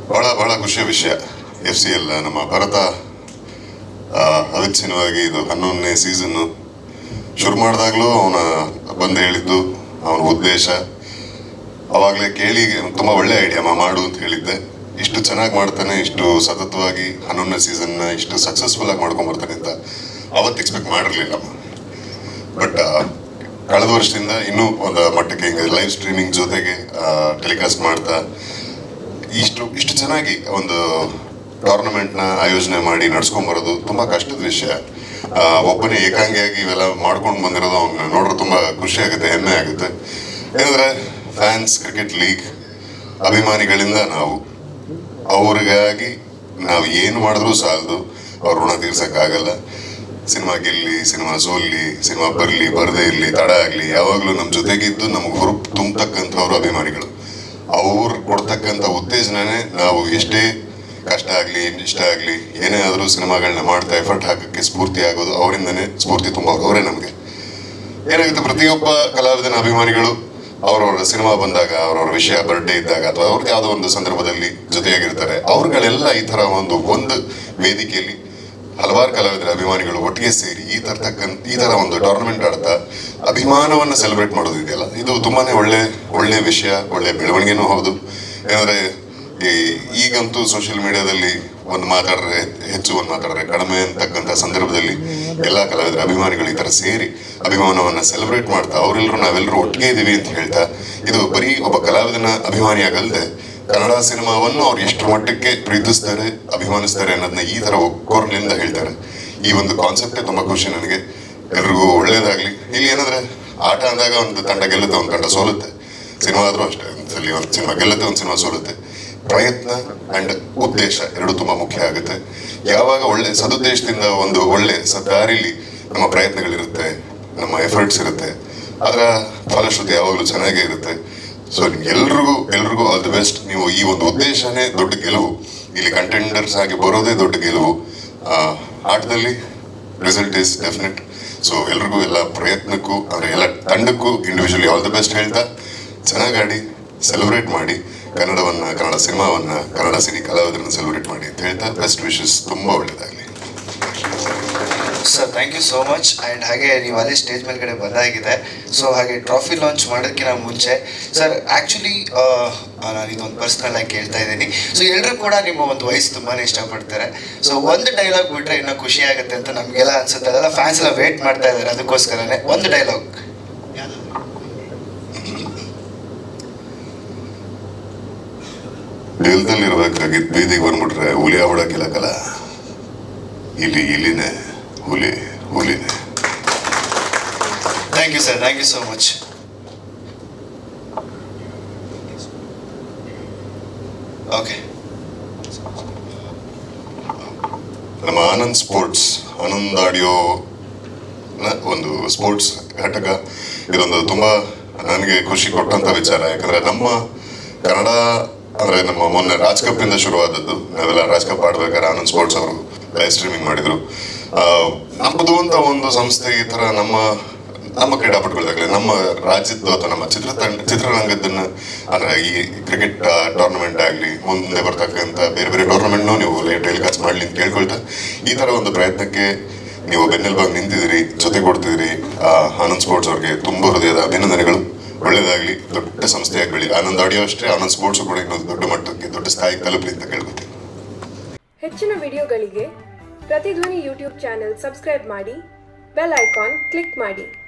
ಬಹಳ ಬಹಳ ಖುಷಿಯ ವಿಷಯ ಎಫ್ ಸಿ ಎಲ್ ನಮ್ಮ ಭಾರತ ಆ, ಅವಿಚ್ಛಿನ್ನವಾಗಿ ಇದು ಹನ್ನೊಂದನೇ ಸೀಸನ್ನು ಶುರು ಮಾಡಿದಾಗಲೂ ಅವನ ಬಂದು ಹೇಳಿದ್ದು ಅವನ ಉದ್ದೇಶ ಅವಾಗಲೇ ಕೇಳಿ ತುಂಬ ಒಳ್ಳೆ ಐಡಿಯಾ ಮಾ ಮಾಡು ಅಂತ ಹೇಳಿದ್ದೆ ಇಷ್ಟು ಚೆನ್ನಾಗಿ ಮಾಡ್ತಾನೆ ಇಷ್ಟು ಸತತವಾಗಿ ಹನ್ನೊಂದನೇ ಸೀಸನ್ನ ಇಷ್ಟು ಸಕ್ಸಸ್ಫುಲ್ ಆಗಿ ಮಾಡ್ಕೊಂಡ್ ಬರ್ತಾನೆ ಅಂತ ಅವತ್ತು ಎಕ್ಸ್ಪೆಕ್ಟ್ ಮಾಡಿರಲಿಲ್ಲ ಬಟ್ ಕಳೆದ ವರ್ಷದಿಂದ ಇನ್ನೂ ಒಂದು ಮಟ್ಟಕ್ಕೆ ಹಿಂಗೆ ಲೈವ್ ಸ್ಟ್ರೀಮಿಂಗ್ ಜೊತೆಗೆ ಟೆಲಿಕಾಸ್ಟ್ ಮಾಡ್ತಾ ಇಷ್ಟು ಇಷ್ಟು ಚೆನ್ನಾಗಿ ಒಂದು ಟೂರ್ನಮೆಂಟ್ನ ಆಯೋಜನೆ ಮಾಡಿ ನಡ್ಸ್ಕೊಂಬರೋದು ತುಂಬ ಕಷ್ಟದ ವಿಷಯ ಆ, ಒಬ್ಬನೇ ಏಕಾಂಗಿಯಾಗಿ ಇವೆಲ್ಲ ಮಾಡ್ಕೊಂಡು ಬಂದಿರೋದು ಅವ್ನ ನೋಡ್ರೆ ತುಂಬ ಖುಷಿ ಆಗುತ್ತೆ ಹೆಮ್ಮೆ ಆಗುತ್ತೆ ಏನಂದ್ರೆ ಫ್ಯಾನ್ಸ್ ಕ್ರಿಕೆಟ್ ಲೀಗ್ ಅಭಿಮಾನಿಗಳಿಂದ ನಾವು ಅವ್ರಿಗಾಗಿ ನಾವು ಏನು ಮಾಡಿದ್ರೂ ಸಾಲದು ಅವ್ರ ಋಣ ತೀರ್ಸಕ್ಕಾಗಲ್ಲ ಸಿನಿಮಾ ಗೆಲ್ಲಿ ಸಿನಿಮಾ ಸೋಲ್ಲಿ ಸಿನಿಮಾ ಬರಲಿ ಬರದೇ ಇರಲಿ ತಡ ಆಗಲಿ ಯಾವಾಗಲೂ ನಮ್ಮ ಜೊತೆಗಿದ್ದು ನಮಗೆ ಹುರುಪು ತುಂಬತಕ್ಕಂಥವ್ರು ಅಭಿಮಾನಿಗಳು ಅವ್ರು ಕೊಡ್ತಕ್ಕಂಥ ಉತ್ತೇಜನನೇ ನಾವು ಎಷ್ಟೇ ಕಷ್ಟ ಆಗಲಿ ಇಷ್ಟ ಆಗಲಿ ಏನೇ ಆದರೂ ಸಿನಿಮಾಗಳನ್ನ ಮಾಡ್ತಾ ಎಫರ್ಟ್ ಹಾಕಕ್ಕೆ ಸ್ಫೂರ್ತಿ ಆಗೋದು ಅವರಿಂದನೇ ಸ್ಫೂರ್ತಿ ತುಂಬ ಅವರೇ ನಮಗೆ ಏನಾಗುತ್ತೆ ಪ್ರತಿಯೊಬ್ಬ ಕಲಾವಿದನ ಅಭಿಮಾನಿಗಳು ಅವ್ರವ್ರ ಸಿನಿಮಾ ಬಂದಾಗ ಅವ್ರವ್ರ ವಿಷಯ ಬರ್ಡೇ ಇದ್ದಾಗ ಅಥವಾ ಅವ್ರದ್ದು ಯಾವುದೋ ಒಂದು ಸಂದರ್ಭದಲ್ಲಿ ಜೊತೆಯಾಗಿರ್ತಾರೆ ಅವ್ರುಗಳೆಲ್ಲ ಈ ತರ ಒಂದು ಒಂದು ವೇದಿಕೆಯಲ್ಲಿ ಹಲವಾರು ಕಲಾವಿದರ ಅಭಿಮಾನಿಗಳು ಒಟ್ಟಿಗೆ ಸೇರಿ ಈ ತರ್ತಕ್ಕಂಥ ಈ ತರ ಒಂದು ಟೂರ್ನಮೆಂಟ್ ಆಡ್ತಾ ಅಭಿಮಾನವನ್ನ ಸೆಲೆಬ್ರೇಟ್ ಮಾಡೋದಿದೆಯಲ್ಲ ಇದು ತುಂಬಾನೇ ಒಳ್ಳೆ ಒಳ್ಳೆ ವಿಷಯ ಒಳ್ಳೆ ಬೆಳವಣಿಗೆನೂ ಹೌದು ಏನಂದ್ರೆ ಈ ಈಗಂತೂ ಸೋಷಿಯಲ್ ಮೀಡಿಯಾದಲ್ಲಿ ಒಂದು ಮಾತಾಡಿದ್ರೆ ಹೆಚ್ಚು ಒಂದು ಮಾತಾಡಿದ್ರೆ ಕಡಿಮೆ ಅಂತಕ್ಕಂಥ ಸಂದರ್ಭದಲ್ಲಿ ಎಲ್ಲಾ ಕಲಾವಿದರ ಅಭಿಮಾನಿಗಳು ಈ ತರ ಸೇರಿ ಅಭಿಮಾನವನ್ನ ಸೆಲೆಬ್ರೇಟ್ ಮಾಡ್ತಾ ಅವರೆಲ್ಲರೂ ನಾವೆಲ್ಲರೂ ಒಟ್ಟಿಗೆ ಇದೀವಿ ಅಂತ ಹೇಳ್ತಾ ಇದು ಬರೀ ಒಬ್ಬ ಕಲಾವಿದನ ಅಭಿಮಾನಿಯಾಗಲ್ದೆ ಕನ್ನಡ ಸಿನಿಮಾವನ್ನು ಅವ್ರು ಎಷ್ಟು ಮಟ್ಟಕ್ಕೆ ಪ್ರೀತಿಸ್ತಾರೆ ಅಭಿಮಾನಿಸ್ತಾರೆ ಅನ್ನೋದನ್ನ ಈ ತರ ಒಕ್ಕೊರ್ಲಿಂದ ಹೇಳ್ತಾರೆ ಈ ಒಂದು ಕಾನ್ಸೆಪ್ಟೇ ತುಂಬಾ ಖುಷಿ ನನಗೆ ಎಲ್ರಿಗೂ ಒಳ್ಳೇದಾಗ್ಲಿ ಇಲ್ಲಿ ಏನಂದ್ರೆ ಆಟ ಅಂದಾಗ ಒಂದು ತಂಡ ಗೆಲ್ಲುತ್ತೆ ಒಂದು ತಂಡ ಸೋಲುತ್ತೆ ಸಿನಿಮಾ ಆದ್ರೂ ಅಷ್ಟೇ ಒಂದ್ಸಲಿ ಒಂದು ಸಿನಿಮಾ ಗೆಲ್ಲುತ್ತೆ ಒಂದು ಸಿನಿಮಾ ಸೋಲುತ್ತೆ ಪ್ರಯತ್ನ ಅಂಡ್ ಉದ್ದೇಶ ಎರಡು ತುಂಬಾ ಮುಖ್ಯ ಆಗುತ್ತೆ ಯಾವಾಗ ಒಳ್ಳೆ ಸದುದ್ದೇಶದಿಂದ ಒಂದು ಒಳ್ಳೆ ಸದಾರಿಲಿ ನಮ್ಮ ಪ್ರಯತ್ನಗಳಿರುತ್ತೆ ನಮ್ಮ ಎಫರ್ಟ್ಸ್ ಇರುತ್ತೆ ಅದರ ಫಲಶ್ರುತಿ ಯಾವಾಗಲೂ ಚೆನ್ನಾಗೇ ಇರುತ್ತೆ ಸೊ ಎಲ್ರಿಗೂ ಎಲ್ರಿಗೂ ಆಲ್ ದಿ ಬೆಸ್ಟ್ ನೀವು ಈ ಒಂದು ಉದ್ದೇಶನೇ ದೊಡ್ಡ ಗೆಲುವು ಇಲ್ಲಿ ಕಂಟೆಂಡರ್ಸ್ ಆಗಿ ಬರೋದೇ ದೊಡ್ಡ ಗೆಲುವು ಆ, ಆಟದಲ್ಲಿ ರಿಸಲ್ಟ್ ಇಸ್ ಡೆಫಿನೆಟ್ ಸೊ ಎಲ್ರಿಗೂ ಎಲ್ಲ ಪ್ರಯತ್ನಕ್ಕೂ ಅಂದ್ರೆ ಎಲ್ಲ ತಂಡಕ್ಕೂ ಇಂಡಿವಿಜುವಲಿ ಆಲ್ ದಿ ಬೆಸ್ಟ್ ಹೇಳ್ತಾ ಚೆನ್ನಾಗಿ ಆಡಿ ಸೆಲೆಬ್ರೇಟ್ ಮಾಡಿ ಕನ್ನಡವನ್ನ ಕನ್ನಡ ಸಿನಿಮಾವನ್ನ ಕನ್ನಡ ಸಿನಿ ಕಲಾವಿದರನ್ನ ಸೆಲೆಬ್ರೇಟ್ ಮಾಡಿ ಅಂತ ಹೇಳ್ತಾ ಬೆಸ್ಟ್ ವಿಶಸ್ ತುಂಬಾ ಒಳ್ಳೇದಾಗಲಿ sir thank you so much and ಹಾಗೆ ನೀವು ಅಲ್ಲೇ ಸ್ಟೇಜ್ ಮೇಲ್ಗಡೆ ಬಂದಾಗಿದೆ ಸೊ ಹಾಗೆ ಟ್ರಾಫಿ ಲಾಂಚ್ ಮಾಡೋದಕ್ಕಿಂತ ಮುಂಚೆ ಸರ್ ಆ್ಯಕ್ಚುಲಿ ನಾನು ಇದೊಂದು ಪರ್ಸ್ನಲ್ ಆಗಿ ಕೇಳ್ತಾ ಇದ್ದೀನಿ ಸೊ ಎಲ್ಲರೂ ಕೂಡ ನಿಮ್ಮ ಒಂದು ವಯಸ್ಸು ತುಂಬಾ ಇಷ್ಟಪಡ್ತಾರೆ ಸೊ ಒಂದು ಡೈಲಾಗ್ ಬಿಟ್ರೆ ಇನ್ನೂ ಖುಷಿ ಆಗುತ್ತೆ ಅಂತ ನಮಗೆಲ್ಲ ಅನ್ಸುತ್ತೆ ಅದೆಲ್ಲ ಫ್ಯಾನ್ಸ್ ಎಲ್ಲ ವೇಟ್ ಮಾಡ್ತಾ ಇದ್ದಾರೆ ಅದಕ್ಕೋಸ್ಕರನೇ ಒಂದು ಡೈಲಾಗ್ ದಿಲ್ದಲ್ಲಿರ್ಬೇಕಾಗಿದ್ದು ಬೀದಿಗೆ ಬಂದ್ಬಿಟ್ರೆ ಹುಲಿ ಆಗ್ಬಿಡಕ್ಕಿಲ್ಲಕಲ್ಲ ಇಲ್ಲಿ ಇಲ್ಲಿನೇ ಹುಲಿ ಹುಲಿನೇ thank you sir thank you so much okay ನಮ್ಮ ಆನಂದ್ ಸ್ಪೋರ್ಟ್ಸ್ ಆನಂದ್ ಆಡಿಯೋ ಒಂದು ಸ್ಪೋರ್ಟ್ಸ್ ಘಟಕ ಇದೊಂದು ತುಂಬಾ ನನಗೆ ಖುಷಿ ಕೊಟ್ಟಂತ ವಿಚಾರ ಯಾಕಂದ್ರೆ ನಮ್ಮ ಕನ್ನಡ ಅಂದ್ರೆ ನಮ್ಮ ಮೊನ್ನೆ ರಾಜ್ ಕಪ್ ಇಂದ ಶುರುವಾದದ್ದು ನಾವೆಲ್ಲ ರಾಜ್ ಕಪ್ ಆಡ್ಬೇಕಾದ್ರೆ ಆನಂದ್ ಸ್ಪೋರ್ಟ್ಸ್ ಅವರು ಲೈವ್ ಸ್ಟ್ರೀಮಿಂಗ್ ಮಾಡಿದ್ರು ಆ, ನಮ್ಮದು ಅಂತ ಒಂದು ಸಂಸ್ಥೆ ಈ ತರ ನಮ್ಮ ನಮ್ಮ ಕ್ರೀಡಾಪಟುಗಳಾಗಲಿ ನಮ್ಮ ರಾಜ್ಯದ್ದು ಅಥವಾ ನಮ್ಮ ಚಿತ್ರತಂಡ ಚಿತ್ರರಂಗದನ್ನ ಅಂದ್ರೆ ಈ ಕ್ರಿಕೆಟ್ ಟೂರ್ನಮೆಂಟ್ ಆಗಲಿ ಮುಂದೆ ಬರ್ತಕ್ಕಂಥ ಬೇರೆ ಬೇರೆ ಟೂರ್ನಮೆಂಟ್ನು ನೀವು ಲೈವ್ ಟೆಲಿಕಾಸ್ಟ್ ಮಾಡಲಿ ಅಂತ ಕೇಳ್ಕೊಳ್ತಾ ಈ ತರ ಒಂದು ಪ್ರಯತ್ನಕ್ಕೆ ನೀವು ಬೆನ್ನೆಲುಬಾಗಿ ನಿಂತಿದ್ದೀರಿ ಜೊತೆ ಕೊಡ್ತಿದ್ದೀರಿ ಆ, ಆನಂದ್ ಸ್ಪೋರ್ಟ್ಸ್ ಅವ್ರಿಗೆ ತುಂಬ ಹೃದಯದ ಅಭಿನಂದನೆಗಳು ಒಳ್ಳೇದಾಗ್ಲಿ ದೊಡ್ಡ ಸಂಸ್ಥೆಯಾಗಿ ಬೆಳಿ ಆನಂದ್ ಆಡಿಯೋ ಅಷ್ಟೇ ಆನಂದ್ ಸ್ಪೋರ್ಟ್ಸ್ ಕೂಡ ಇನ್ನೊಂದು ದೊಡ್ಡ ಮಟ್ಟಕ್ಕೆ ದೊಡ್ಡ ಸ್ಥಾಯಿಗೆ ತಲುಪಲಿ ಅಂತ ಕೇಳ್ಕೊತೀನಿ ಹೆಚ್ಚಿನ ವಿಡಿಯೋಗಳಿಗೆ ಪ್ರತಿಧ್ವನಿ ಯೂಟ್ಯೂಬ್ ಚಾನೆಲ್ ಸಬ್ಸ್ಕ್ರೈಬ್ ಮಾಡಿ ಬೆಲ್ ಐಕಾನ್ ಕ್ಲಿಕ್ ಮಾಡಿ